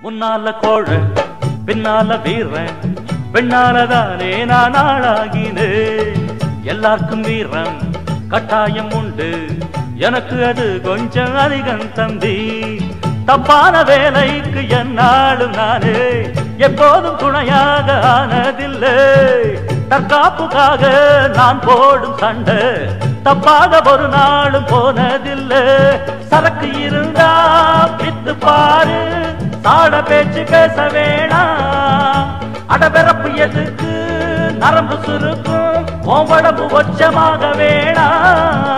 முன்னால கோழ பின்னால வீரன் பெண்ணாலதானே நான் ஆளாகினேன் எல்லாருக்கும் வீரம் கட்டாயம் உண்டு எனக்கு அது கொஞ்சம் அதிகம் தம்பி தப்பான வேலைக்கு என்னாலும் நானே எப்போதும் துணையாக ஆனதில்லை தற்காப்புக்காக நான் போடும் சண்டை தப்பாக ஒரு நாளும் போனதில்லை சரக்கு இருந்தா பித்து பாரு சாட பேச்சு பேச வேணாம் அடபிறப்பு எதுக்கு நரம்பு சுருக்கும் உன் உடம்பு ஒச்சமாக வேணாம்